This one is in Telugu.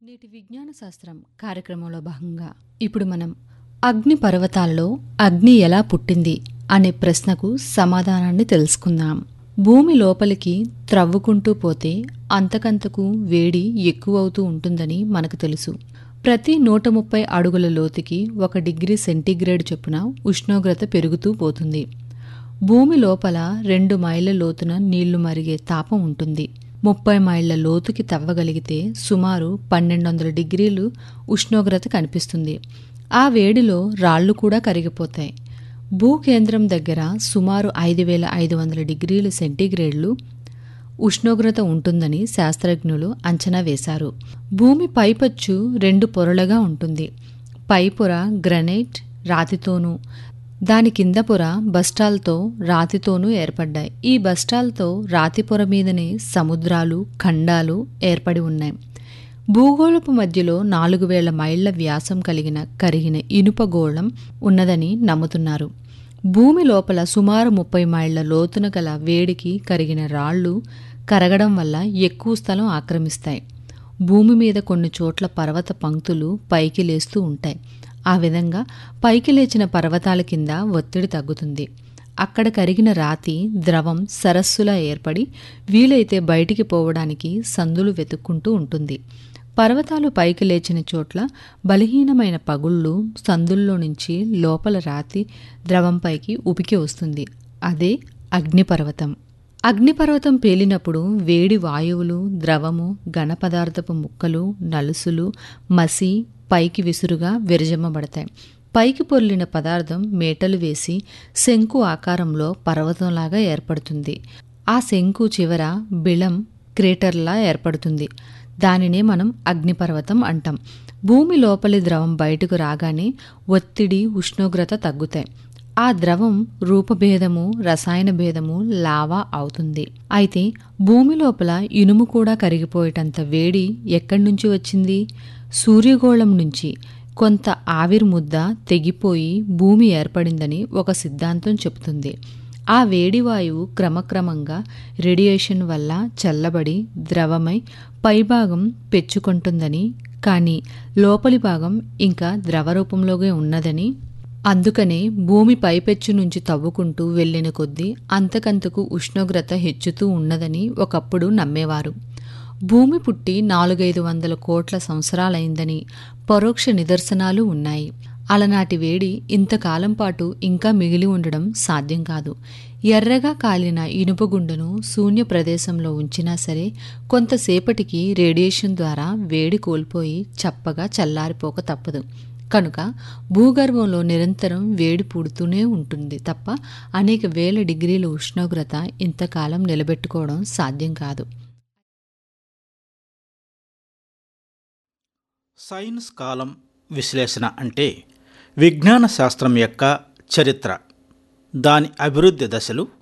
నేటి విజ్ఞాన శాస్త్రం కార్యక్రమంలో భాగంగా ఇప్పుడు మనం అగ్ని పర్వతాల్లో అగ్ని ఎలా పుట్టింది అనే ప్రశ్నకు సమాధానాన్ని తెలుసుకుందాం భూమి లోపలికి త్రవ్వుకుంటూ పోతే అంతకంతకు వేడి ఎక్కువవుతూ ఉంటుందని మనకు తెలుసు ప్రతి నూట ముప్పై అడుగుల లోతుకి ఒక డిగ్రీ సెంటీగ్రేడ్ చొప్పున ఉష్ణోగ్రత పెరుగుతూ పోతుంది భూమి లోపల రెండు మైళ్ళ లోతున నీళ్లు మరిగే తాపం ఉంటుంది ముప్పై మైళ్ళ లోతుకి తవ్వగలిగితే సుమారు పన్నెండు వందల డిగ్రీలు ఉష్ణోగ్రత కనిపిస్తుంది ఆ వేడిలో రాళ్ళు కూడా కరిగిపోతాయి భూకేంద్రం దగ్గర సుమారు ఐదు వేల ఐదు వందల డిగ్రీలు సెంటీగ్రేడ్లు ఉష్ణోగ్రత ఉంటుందని శాస్త్రజ్ఞులు అంచనా వేశారు భూమి పైపచ్చు రెండు పొరలుగా ఉంటుంది పైపొర గ్రనైట్ రాతితోనూ దాని కింద పొర బస్టాల్తో రాతితోనూ ఏర్పడ్డాయి ఈ బస్టాల్తో రాతి పొర మీదనే సముద్రాలు ఖండాలు ఏర్పడి ఉన్నాయి భూగోళపు మధ్యలో నాలుగు వేల మైళ్ల వ్యాసం కలిగిన కరిగిన ఇనుప గోళం ఉన్నదని నమ్ముతున్నారు భూమి లోపల సుమారు ముప్పై మైళ్ల లోతున గల వేడికి కరిగిన రాళ్ళు కరగడం వల్ల ఎక్కువ స్థలం ఆక్రమిస్తాయి భూమి మీద కొన్ని చోట్ల పర్వత పంక్తులు పైకి లేస్తూ ఉంటాయి ఆ విధంగా పైకి లేచిన పర్వతాల కింద ఒత్తిడి తగ్గుతుంది అక్కడ కరిగిన రాతి ద్రవం సరస్సులా ఏర్పడి వీలైతే బయటికి పోవడానికి సందులు వెతుక్కుంటూ ఉంటుంది పర్వతాలు పైకి లేచిన చోట్ల బలహీనమైన పగుళ్ళు సందుల్లో నుంచి లోపల రాతి ద్రవంపైకి ఉపికి వస్తుంది అదే అగ్నిపర్వతం అగ్నిపర్వతం పేలినప్పుడు వేడి వాయువులు ద్రవము ఘనపదార్థపు ముక్కలు నలుసులు మసి పైకి విసురుగా విరజమ్మబడతాయి పైకి పొర్లిన పదార్థం మేటలు వేసి శంకు ఆకారంలో పర్వతంలాగా ఏర్పడుతుంది ఆ శంకు చివర బిళం క్రేటర్లా ఏర్పడుతుంది దానినే మనం అగ్నిపర్వతం అంటాం భూమి లోపలి ద్రవం బయటకు రాగానే ఒత్తిడి ఉష్ణోగ్రత తగ్గుతాయి ఆ ద్రవం రూపభేదము రసాయన భేదము లావా అవుతుంది అయితే భూమి లోపల ఇనుము కూడా కరిగిపోయేటంత వేడి ఎక్కడి నుంచి వచ్చింది సూర్యగోళం నుంచి కొంత ఆవిరి ముద్ద తెగిపోయి భూమి ఏర్పడిందని ఒక సిద్ధాంతం చెబుతుంది ఆ వేడి వాయువు క్రమక్రమంగా రేడియేషన్ వల్ల చల్లబడి ద్రవమై పైభాగం పెచ్చుకుంటుందని కానీ లోపలి భాగం ఇంకా ద్రవ రూపంలోనే ఉన్నదని అందుకనే భూమి పైపెచ్చు నుంచి తవ్వుకుంటూ వెళ్లిన కొద్దీ అంతకంతకు ఉష్ణోగ్రత హెచ్చుతూ ఉన్నదని ఒకప్పుడు నమ్మేవారు భూమి పుట్టి నాలుగైదు వందల కోట్ల సంవత్సరాలైందని పరోక్ష నిదర్శనాలు ఉన్నాయి అలనాటి వేడి ఇంతకాలం పాటు ఇంకా మిగిలి ఉండడం సాధ్యం కాదు ఎర్రగా కాలిన ఇనుపగుండును శూన్య ప్రదేశంలో ఉంచినా సరే కొంతసేపటికి రేడియేషన్ ద్వారా వేడి కోల్పోయి చప్పగా చల్లారిపోక తప్పదు కనుక భూగర్భంలో నిరంతరం వేడి పుడుతూనే ఉంటుంది తప్ప అనేక వేల డిగ్రీల ఉష్ణోగ్రత ఇంతకాలం నిలబెట్టుకోవడం సాధ్యం కాదు సైన్స్ కాలం విశ్లేషణ అంటే విజ్ఞాన శాస్త్రం యొక్క చరిత్ర దాని అభివృద్ధి దశలు